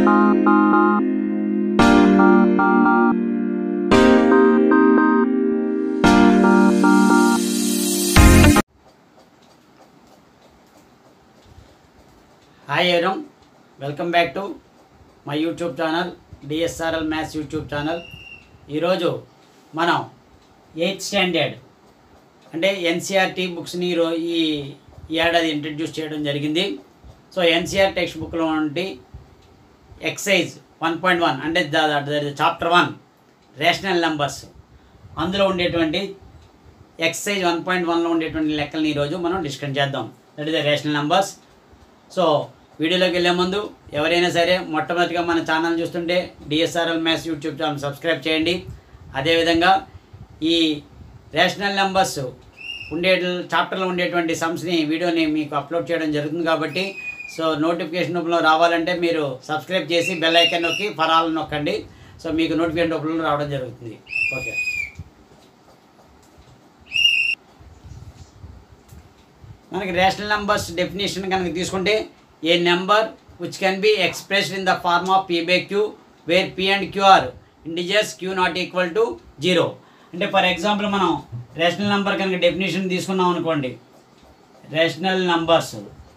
hi everyone welcome back to my YouTube channel DSRL maths YouTube channel ఈరోజు మనం eighth standard అంటే NCERT బుక్స్ని ఈరో ఈ ఈ ఏడాది ఇంట్రడ్యూస్ చేయడం జరిగింది సో ఎన్సీఆర్ టెక్స్ట్ బుక్లో నుండి ఎక్సైజ్ వన్ పాయింట్ వన్ అంటే చాప్టర్ వన్ రేషనల్ నెంబర్స్ అందులో ఉండేటువంటి ఎక్సైజ్ వన్ పాయింట్ వన్లో ఉండేటువంటి లెక్కల్ని ఈరోజు మనం డిస్కస్ చేద్దాం that is the rational numbers so వీడియోలోకి వెళ్ళే ముందు ఎవరైనా సరే మొట్టమొదటిగా మన ఛానల్ చూస్తుంటే DSRL maths YouTube channel subscribe చేయండి అదేవిధంగా ఈ రేషనల్ నెంబర్స్ ఉండే చాప్టర్లో ఉండేటువంటి సమ్స్ని వీడియోని మీకు అప్లోడ్ చేయడం జరుగుతుంది కాబట్టి సో నోటిఫికేషన్ రూపంలో రావాలంటే మీరు సబ్స్క్రైబ్ చేసి బెల్ ఐకాన్ నొక్కి ఫరాలను నొక్కండి సో మీకు నోటిఫికేషన్ రూపంలో రావడం జరుగుతుంది ఓకే మనకి రేషనల్ నెంబర్స్ డెఫినేషన్ కనుక తీసుకుంటే a number which can be expressed in the form of p by q where p and q are integers q not equal to zero అంటే ఫర్ ఎగ్జాంపుల్ మనం rational number కనుక definition తీసుకున్నాం అనుకోండి rational numbers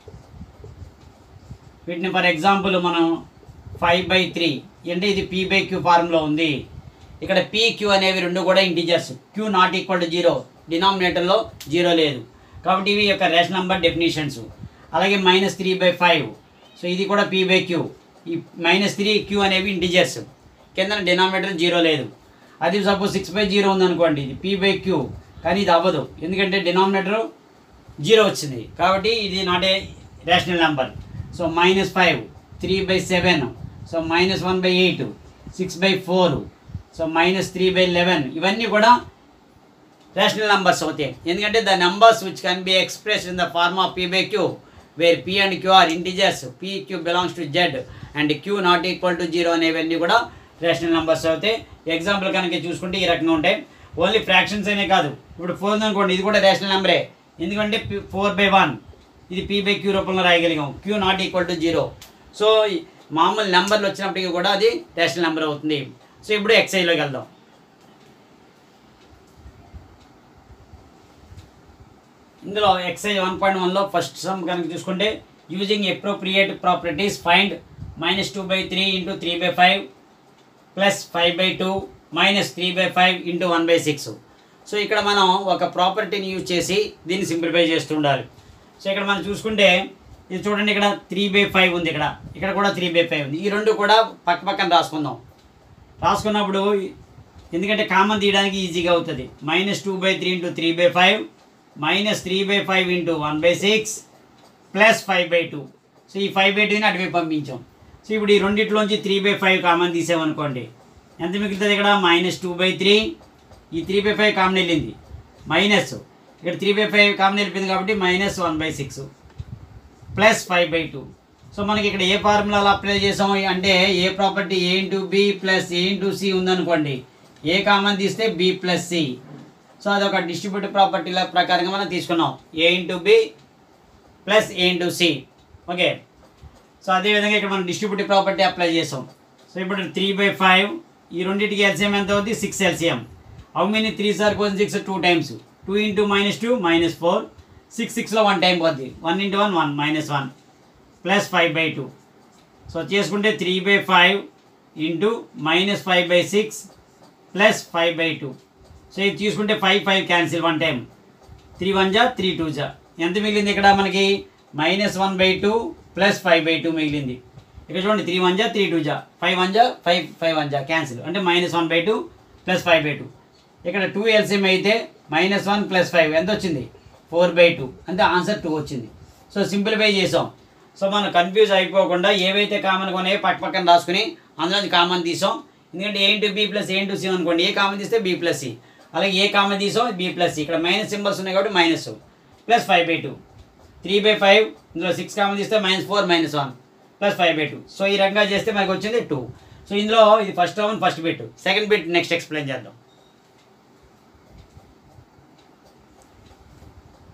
వీటిని for example మనం five by three అంటే ఇది p by queue ఫార్మ్లో ఉంది ఇక్కడ పీ క్యూ అనేవి రెండు కూడా integers q not equal to zero డినామినేటర్లో జీరో లేదు కాబట్టి ఇవి యొక్క రేషన్ నెంబర్ డెఫినేషన్స్ అలాగే minus three by five so ఇది కూడా పీ బై క్యూ ఈ మైనస్ త్రీ క్యూ అనేవి ఇంటిజర్స్ కింద డినామినేటర్ జీరో లేదు అది సపోజ్ సిక్స్ బై జీరో ఉందనుకోండి ఇది పీ బై క్యూ కానీ ఇది అవ్వదు ఎందుకంటే డినామినేటర్ జీరో వచ్చింది కాబట్టి ఇది not a rational number so minus five three by seven so minus one by eight six by four so minus three by eleven ఇవన్నీ కూడా రేషనల్ నంబర్స్ అవుతాయి ఎందుకంటే the numbers which can be express in the form of p by q where p and q are integers p q belongs to Z and q not equal to zero అనేవన్నీ కూడా rational numbers అవుతాయి example కనుక చూసుకుంటే ఈ రకంగా ఉంటాయి only fractions అనే కాదు ఇప్పుడు ఫోర్ అనుకోండి ఇది కూడా రేషనల్ నెంబరే ఎందుకంటే ఫోర్ బై వన్ ఇది పీ బై క్యూ రూపంలో రాయగలిగాం q not equal to zero so మామూలు నెంబర్లు వచ్చినప్పటికీ కూడా అది రేషనల్ నెంబర్ అవుతుంది సో ఇప్పుడు ఎక్సైజ్లోకి వెళ్దాం ఇందులో ఎక్సైజ్ వన్ పాయింట్ వన్లో ఫస్ట్ సమ్ కనుక చూసుకుంటే using appropriate properties find minus two by three into three by five plus five by two minus three by five into one by six so ఇక్కడ మనం ఒక ప్రాపర్టీని యూజ్ చేసి దీన్ని simplify చేస్తుండాలి so ఇక్కడ మనం చూసుకుంటే ఇది చూడండి ఇక్కడ త్రీ బై ఫైవ్ ఉంది ఇక్కడ ఇక్కడ కూడా త్రీ బై ఫైవ్ ఉంది ఈ రెండు కూడా పక్క పక్కన రాసుకుందాం రాసుకున్నప్పుడు ఎందుకంటే కామన్ తీయడానికి ఈజీగా అవుతుంది minus two by three into three by five minus three by five into one by six plus five by two so ఈ ఫైవ్ బై టూని అటువైపు పంపించాం సో ఇప్పుడు ఈ రెండిట్లోంచి త్రీ బై ఫైవ్ కామన్ తీసామనుకోండి ఎంత మిగులుతుంది ఇక్కడ మైనస్ టూ బై త్రీ ఈ త్రీ బై ఫైవ్ కామన్ వెళ్ళింది మైనస్ ఇక్కడ త్రీ బై ఫైవ్ కామన్ వెళ్ళిపోయింది కాబట్టి minus one by six plus five by two so మనకి ఇక్కడ ఏ ఫార్ములా అప్లై చేసాము అంటే ఏ property a into b plus a into c ఉందనుకోండి ఏ కామన్ తీస్తే బి ప్లస్ సి సో అదొక డిస్ట్రిబ్యూటివ్ ప్రాపర్టీల ప్రకారంగా మనం తీసుకున్నాం a into b plus a into c okay so అదేవిధంగా ఇక్కడ మనం డిస్ట్రిబ్యూటివ్ ప్రాపర్టీ అప్లై చేసాం సో ఇప్పుడు త్రీ బై ఫైవ్ ఈ రెండింటికి ఎల్సిఎం ఎంత అవుతుంది six LCM how many three సార్ కోసం six two times two into minus two minus four six సిక్స్లో వన్ టైం పోద్ది one into one one minus one plus five by two so చేసుకుంటే three by five into minus five by six plus five by two so ఇది తీసుకుంటే five five cancel one time three one జా three two జా ఎంత మిగిలింది ఇక్కడ మనకి minus one by two plus five by two మిగిలింది ఇక్కడ చూడండి త్రీ వన్ జా త్రీ టూ జా ఫైవ్ వన్ జా ఫైవ్ ఫైవ్ వన్ జా క్యాన్సిల్ అంటే minus one by two plus five by two ఇక్కడ టూ ఎల్సిఎం అయితే మైనస్ వన్ ప్లస్ ఫైవ్ ఎంత వచ్చింది ఫోర్ బై టూ అంటే ఆన్సర్ టూ వచ్చింది సో సింప్లిఫై చేసాం సో మనం కన్ఫ్యూజ్ అయిపోకుండా ఏవైతే కామన్ కొనే పక్క పక్కన రాసుకుని అందులో కామన్ తీసాం ఎందుకంటే ఏ into b plus a into c అనుకోండి ఏ కామన్ తీస్తే బీ ప్లస్ సి అలాగే ఏ కామన్ తీసాం బీ ప్లస్ సి ఇక్కడ మైనస్ సింబల్స్ ఉన్నాయి కాబట్టి minus plus five by two three by five ఇందులో సిక్స్ కామన్ తీస్తే minus four minus one plus five by two so ఈ రకంగా చేస్తే మనకు వచ్చింది టూ సో ఇందులో ఇది first term first bit second bit next explain చేద్దాం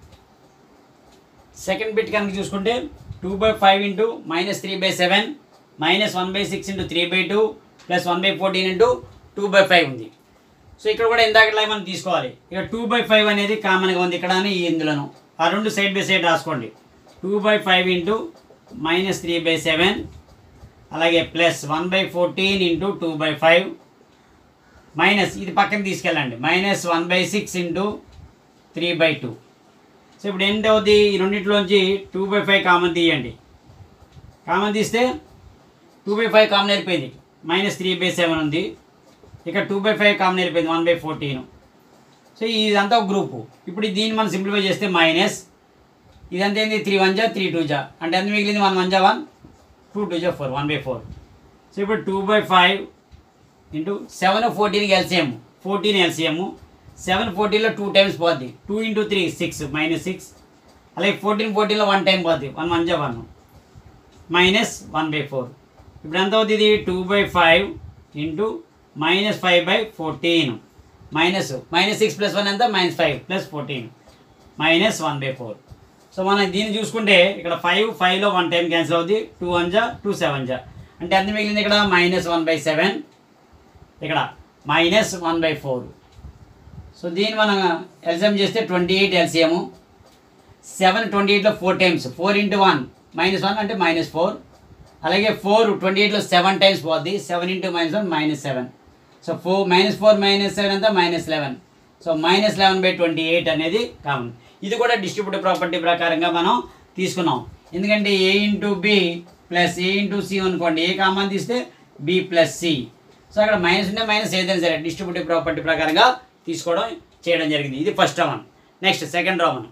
సెకండ్ బిట్ కనుక చూసుకుంటే two by five into minus three by seven minus one by six into three by two plus one by fourteen into two by five ఉంది so ఇక్కడ కూడా ఇందాకట్లా మనం తీసుకోవాలి ఇక two by five అనేది కామన్గా ఉంది ఇక్కడ అని ఇందులోను ఆ రెండు సైడ్ బై సైడ్ రాసుకోండి two by five into minus three by seven అలాగే plus one by fourteen into two by five minus ఇది పక్కన తీసుకెళ్ళండి minus one by six into three by two so ఇప్పుడు ఏంటి అవుతుంది ఈ రెండింటిలోంచి టూ బై ఫైవ్ కామన్ తీయండి కామన్ తీస్తే టూ బై ఫైవ్ కామన్ వెళ్ళిపోయింది మైనస్ త్రీ బై సెవెన్ ఉంది ఇక్కడ టూ బై ఫైవ్ కామన్ వెళ్ళిపోయింది వన్ బై ఫోర్టీన్ సో ఇదంతా ఒక గ్రూపు ఇప్పుడు దీన్ని మనం సింప్లిఫై చేస్తే మైనస్ ఇదంతా ఏంది త్రీ వన్ జా త్రీ టూ జా అంటే ఎంత మిగిలింది వన్ వన్ జా వన్ టూ టూ జా four one by four so ఇప్పుడు two by five into seven ఫోర్టీన్కి ఎల్సిఎం ఫోర్టీన్ ఎల్సిఎం సెవెన్ ఫోర్టీన్లో టూ టైమ్స్ పోద్ది two into three six minus six అలాగే ఫోర్టీన్ ఫోర్టీన్లో వన్ టైం పోద్ది వన్ వన్ జా one minus one by four ఇప్పుడు ఎంత అవుతుంది ఇది two by five into minus five by fourteen minus minus six plus one ఎంత minus five plus fourteen minus one by four so మనం దీన్ని చూసుకుంటే ఇక్కడ ఫైవ్ ఫైవ్లో వన్ టైం క్యాన్సిల్ అవుతుంది టూ వన్ జా టూ సెవెన్ జా అంటే ఎంత మిగిలింది ఇక్కడ మైనస్ వన్ బై సెవెన్ ఇక్కడ minus one by four so దీన్ని మనం ఎల్సిఎం చేస్తే twenty eight LCM seven twenty ఎయిట్లో four times four into one minus one అంటే మైనస్ ఫోర్ అలాగే ఫోర్ ట్వంటీ ఎయిట్లో సెవెన్ టైమ్స్ పోద్ది seven into minus one minus seven so four minus four minus seven అంతా minus eleven so minus eleven by twenty eight అనేది common ఇది కూడా distributive property ప్రకారంగా మనం తీసుకున్నాం ఎందుకంటే ఏ into b plus a into c అనుకోండి ఏ కామన్ తీస్తే బి ప్లస్ సి సో అక్కడ మైనస్ ఉంటే మైనస్ ఏదైనా సరే డిస్ట్రిబ్యూటివ్ ప్రాపర్టీ ప్రకారంగా తీసుకోవడం చేయడం జరిగింది ఇది first roman next second roman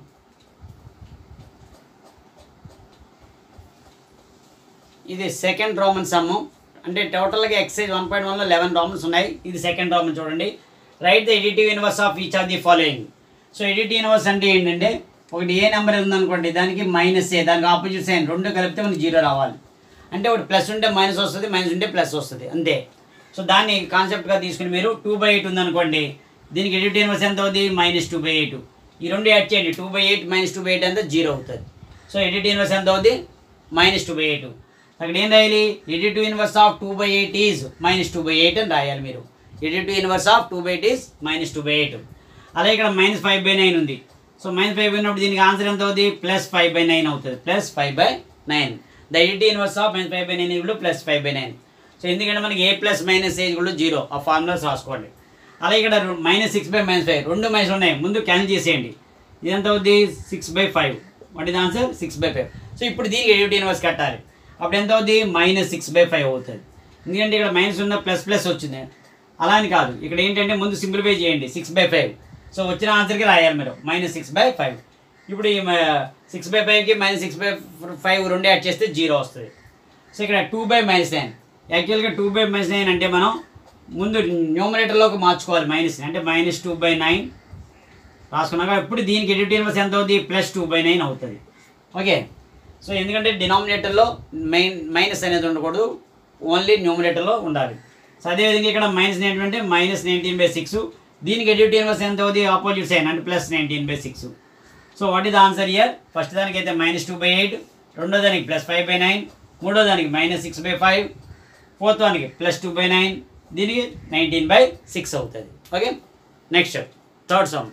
ఇది సెకండ్ రోమన్ సమ్ము అంటే టోటల్గా ఎక్సైజ్ వన్ పాయింట్ వన్లో లెవెన్ రోమన్స్ ఉన్నాయి ఇది సెకండ్ రోమన్ చూడండి write the additive inverse of each of the following so additive inverse అంటే ఏంటంటే ఒకటి ఏ నెంబర్ ఉందనుకోండి దానికి మైనస్ ఏ దానికి ఆపోజిట్ సైన్ రెండు కలిపితే మనకి జీరో రావాలి అంటే ఒకటి ప్లస్ ఉంటే మైనస్ వస్తుంది మైనస్ ఉంటే ప్లస్ వస్తుంది అంతే సో దాన్ని కాన్సెప్ట్గా తీసుకుని మీరు టూ బై ఎయిట్ ఉందనుకోండి దీనికి ఎడిటివ్ ఇన్వర్స్ ఎంత అవుతుంది మైనస్ టూ బై ఎయిట్ ఈ రెండు యాడ్ చేయండి two by eight minus two by eight అంతా జీరో అవుతుంది సో ఎడిటివ్ ఇన్వర్స్ ఎంత అవుతుంది మైనస్ టూ బై ఎయిట్ అక్కడ ఏం రాయాలి additive inverse of two by eight is minus two by eight అని రాయాలి మీరు additive inverse of two by eight is minus two by eight అలాగే ఇక్కడ మైనస్ ఫైవ్ బై నైన్ ఉంది సో మైనస్ ఫైవ్ బై ఉన్నప్పుడు దీనికి ఆన్సర్ ఎంత అవుతుంది ప్లస్ ఫైవ్ బై నైన్ అవుతుంది plus five by nine the additive inverse of minus five by nine ఇప్పుడు plus five by nine so ఎందుకంటే మనకి ఏ ప్లస్ మైనస్ ఏజ్ కూడా జీరో ఆ ఫార్ములాస్ రాసుకోండి అలాగే ఇక్కడ minus six by minus five రెండు మైనస్ ఉన్నాయి ముందు క్యాన్సిల్ చేసేయండి ఇది ఎంత అవుతుంది six by five what is answer six by five so ఇప్పుడు దీనికి ఎడిటివ్ ఇన్వర్స్ కట్టాలి అప్పుడు ఎంత అవుతుంది మైనస్ సిక్స్ బై ఫైవ్ అవుతుంది ఎందుకంటే ఇక్కడ మైనస్ ఉన్న ప్లస్ ప్లస్ వచ్చింది అలా అని కాదు ఇక్కడ ఏంటంటే ముందు సింప్లిఫై చేయండి సిక్స్ బై ఫైవ్ సో వచ్చిన ఆన్సర్కి రాయాలి మీరు మైనస్ సిక్స్ బై ఫైవ్ ఇప్పుడు ఈ సిక్స్ బై ఫైవ్కి మైనస్ సిక్స్ బై ఫైవ్ రెండు యాడ్ చేస్తే జీరో వస్తుంది సో ఇక్కడ టూ బై మైనస్ నైన్ యాక్చువల్గా టూ బై మైనస్ నైన్ అంటే మనం ముందు న్యూమరేటర్లోకి మార్చుకోవాలి మైనస్ అంటే మైనస్ టూ బై నైన్ రాసుకున్నాక ఇప్పుడు దీనికి ఎడిట్ ఇన్వర్స్ ఎంత అవుతుంది ప్లస్ టూ బై నైన్ అవుతుంది ఓకే సో ఎందుకంటే డినామినేటర్లో మెయిన్ మైనస్ అనేది ఉండకూడదు ఓన్లీ న్యూమరేటర్లో ఉండాలి సో అదేవిధంగా ఇక్కడ మైనస్ ఏంటంటే మైనస్ నైన్టీన్ బై సిక్స్ దీనికి ఎడిట్ ఇన్వర్స్ ఎంత అవుతుంది ఆపోజిట్ సైన్ అంటే plus nineteen by six so what is answer here first దానికి అయితే మైనస్ టూ బై ఎయిట్ రెండో దానికి ప్లస్ ఫైవ్ బై నైన్ మూడో దానికి minus six by five fourth దానికి ప్లస్ టూ బై నైన్ దీనికి నైన్టీన్ బై సిక్స్ అవుతుంది okay next third sum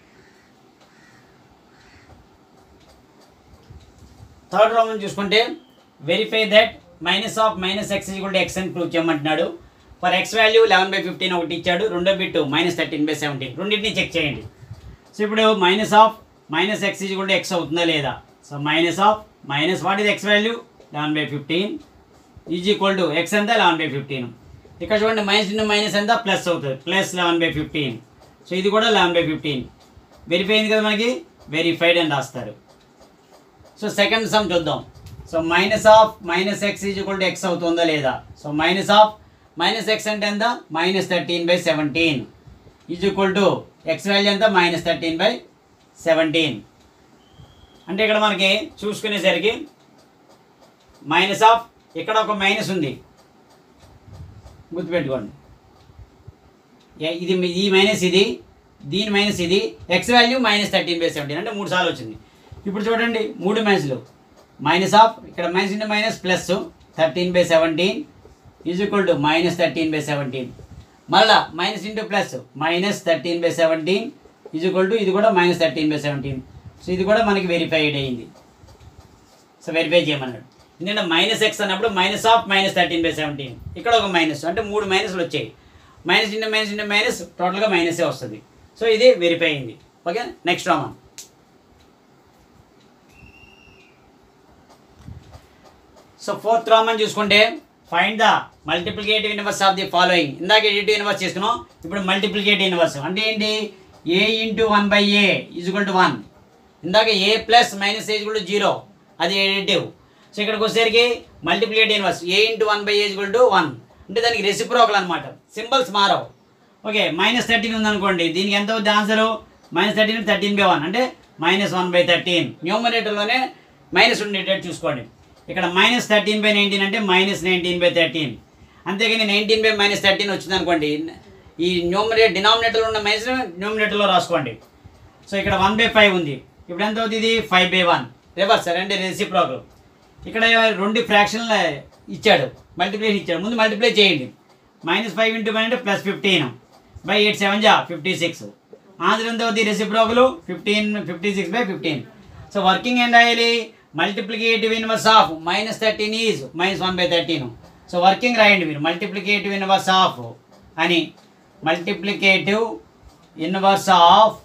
third Roman చూసుకుంటే verify that minus of minus x equal to x అని prove చేయమంటున్నాడు for x value eleven by fifteen ఒకటి ఇచ్చాడు రెండో bit minus thirteen by seventeen రెండింటిని check చేయండి so ఇప్పుడు minus of minus x equal to x అవుతుందా లేదా so minus of minus what is x value eleven by fifteen is equal to x ఎంత eleven by fifteen ఇక్కడ చూడండి minus into minus ఎంత plus అవుతుంది plus eleven by fifteen so ఇది కూడా eleven by fifteen verify అయింది కదా మనకి వెరిఫైడ్ అని రాస్తారు సో సెకండ్ సమ్ చూద్దాం so minus of minus x is equal to x అవుతుందా లేదా so minus of minus x అంటే ఎంత minus thirteen by seventeen is equal to x value ఎంత మైనస్ థర్టీన్ బై సెవెంటీన్ అంటే ఇక్కడ మనకి చూసుకునేసరికి మైనస్ ఆఫ్ ఇక్కడ ఒక మైనస్ ఉంది గుర్తుపెట్టుకోండి ఏ- ఇది మీ- ఈ మైనస్ ఇది దీని మైనస్ ఇది x value minus thirteen by seventeen అంటే మూడు సార్లు వచ్చింది ఇప్పుడు చూడండి మూడు మైనస్లు మైనస్ ఆఫ్ ఇక్కడ minus into minus plus thirteen by seventeen is equal to minus thirteen by seventeen మళ్ళా minus into plus minus thirteen by seventeen is equal to ఇది కూడా minus thirteen by seventeen so ఇది కూడా మనకి verified అయ్యింది so verify చేయమన్నాడు ఎందుకంటే minus x అన్నప్పుడు minus of minus thirteen by seventeen ఇక్కడ ఒక మైనస్ అంటే మూడు మైనస్లు వచ్చాయి minus into minus into minus టోటల్గా మైనసే వస్తుంది సో ఇది వెరిఫై అయింది okay next Roman so fourth Roman చూసుకుంటే find the multiplicative inverse of the following ఇందాక ఎడిటివ్ ఇన్వర్స్ చేసుకున్నాం ఇప్పుడు మల్టిప్లికేటివ్ ఇన్వర్స్ అంటే ఏంటి a into one by a equal to one ఇందాక a plus minus equal to zero అది additive so ఇక్కడికి వచ్చేసరికి multiplicative inverse a into one by equal to one అంటే దానికి రెసిప్రోకల్ అనమాట సింబల్స్ మారవు ఓకే మైనస్ థర్టీన్ ఉందనుకోండి దీనికి ఎంత అవుతుంది answer minus thirteen thirteen by one అంటే మైనస్ వన్ బై థర్టీన్ న్యూమరేటర్లోనే మైనస్ ఉండేటట్టు చూసుకోండి ఇక్కడ మైనస్ థర్టీన్ బై నైన్టీన్ అంటే మైనస్ నైన్టీన్ బై థర్టీన్ అంతేగాని నైన్టీన్ బై మైనస్ థర్టీన్ వచ్చింది అనుకోండి ఈ న్యూమరేట్ డినామినేటర్లో ఉన్న మైనస్ న్యూమరేటర్లో రాసుకోండి సో ఇక్కడ వన్ బై ఫైవ్ ఉంది ఇప్పుడు ఎంత అవుతుంది ఇది ఫైవ్ బై వన్ రివర్స్ అంటే రెసిప్రోకల్ ఇక్కడ రెండు ఫ్రాక్షన్లు ఇచ్చాడు మల్టిప్లేషన్ ఇచ్చాడు ముందు మల్టిప్లై చేయండి మైనస్ ఫైవ్ ఇంటూ వన్ అంటే plus fifteen by eight seven జా ఫిఫ్టీ సిక్స్ ఆన్సర్ ఎంత అవుతుంది reciprocal fifteen fifty six by fifteen so working ఏం రాయాలి multiplicative inverse of minus thirteen is minus one by thirteen so working రాయండి మీరు multiplicative inverse of అని multiplicative inverse of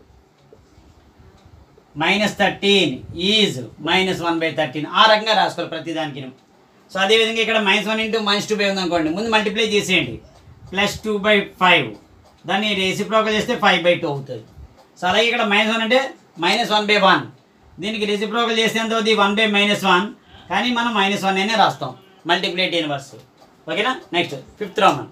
minus thirteen is minus one by thirteen ఆ రకంగా రాసుకోవాలి ప్రతిదానికి so అదేవిధంగా ఇక్కడ minus one into minus two by ఉందనుకోండి ముందు మల్టిప్లై చేసేయండి ప్లస్ టూ బై ఫైవ్ దాన్ని రెసిప్రోకల్ చేస్తే ఫైవ్ బై టూ అవుతుంది సో అలాగే ఇక్కడ మైనస్ వన్ అంటే మైనస్ వన్ బై వన్ దీనికి రెసిప్రోకల్ చేస్తే ఎంత అవుతుంది వన్ బై మైనస్ వన్ కానీ మనం మైనస్ వన్ అనే రాస్తాం మల్టిప్లేట్ ఇన్వర్స్ ఓకేనా నెక్స్ట్ ఫిఫ్త్ రోమన్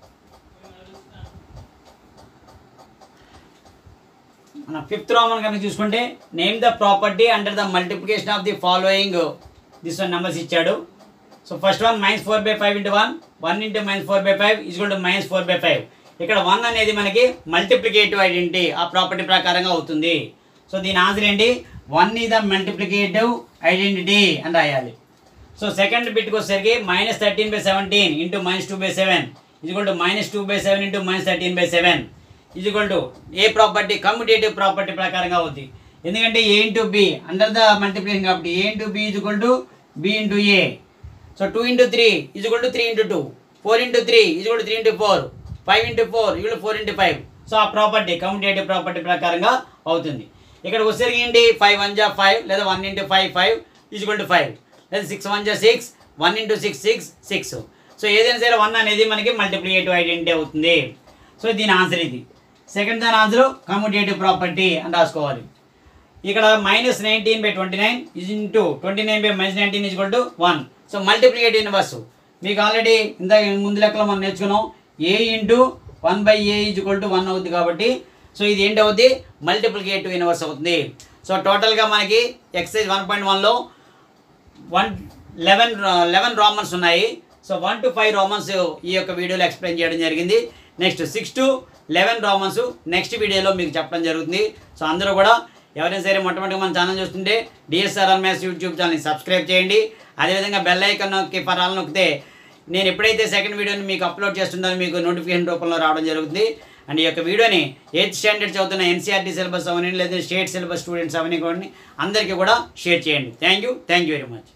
మన ఫిఫ్త్ రోమన్ కనుక చూసుకుంటే name the property under the multiplication of the following this one numbers ఇచ్చాడు so first one minus four by five into one one into minus four by five is to minus four by five ఇక్కడ one అనేది మనకి multiplicative identity ఆ property ప్రకారంగా అవుతుంది so దీని answer ఏంటి one ఈ ద మల్టిప్లికేటివ్ ఐడెంటిటీ అని రాయాలి సో సెకండ్ బిట్కి వచ్చేసరికి minus thirteen by seventeen into minus two by seven equal to minus two by seven into minus thirteen by seven equal to ఏ ప్రాపర్టీ కమ్యూటేటివ్ ప్రాపర్టీ ప్రకారంగా అవుతుంది ఎందుకంటే ఏ into B under the multiplication కాబట్టి A into B equal to B into A so two into three equal to three into two four into three equal to three into four five into four equal four into five so ఆ property commutative property ప్రకారంగా అవుతుంది ఇక్కడ వచ్చేసరికి ఏంటి five one జా five లేదా one into five five equal to five లేదా six one జా six one into six six six so ఏదైనా సరే వన్ అనేది మనకి మల్టిప్లికేటివ్ ఐడెంటిటీ అవుతుంది సో దీని ఆన్సర్ ఇది సెకండ్ దాని ఆన్సర్ కమ్యూటేటివ్ ప్రాపర్టీ అని రాసుకోవాలి ఇక్కడ minus nineteen by twenty nine is into twenty nine by minus nineteen is to one so multiplicative inverse మీకు ఆల్రెడీ ఇంత ముందు లెక్కలో మనం నేర్చుకున్నాం a into one by a is to one అవుతుంది కాబట్టి సో ఇది ఏంటి అవుతుంది మల్టిప్లికేటివ్ ఇన్వర్స్ అవుతుంది సో టోటల్గా మనకి ఎక్సైజ్ వన్ పాయింట్ వన్లో వన్ లెవెన్ లెవెన్ రోమన్స్ ఉన్నాయి so one to five Romans ఈ యొక్క వీడియోలో ఎక్స్ప్లెయిన్ చేయడం జరిగింది next six to eleven Romans next వీడియోలో మీకు చెప్పడం జరుగుతుంది సో అందరూ కూడా ఎవరైనా సరే మొట్టమొదటిగా మన ఛానల్ చూస్తుంటే డిఎస్ఆర్ఆర్ మ్యాథ్స్ యూట్యూబ్ ఛానల్ని సబ్స్క్రైబ్ చేయండి అదేవిధంగా బెల్ ఐకన్ నొక్కి పరాలు నొక్కితే నేను ఎప్పుడైతే సెకండ్ వీడియోని మీకు అప్లోడ్ చేస్తుంటానో మీకు నోటిఫికేషన్ రూపంలో రావడం జరుగుతుంది అండ్ ఈ యొక్క వీడియోని ఎయిత్ స్టాండర్డ్ చదువుతున్న ఎన్సీఆర్టీ సిలబస్ అవని లేదా స్టేట్ సిలబస్ స్టూడెంట్స్ అవని కూడా అందరికీ కూడా షేర్ చేయండి thank you thank you very much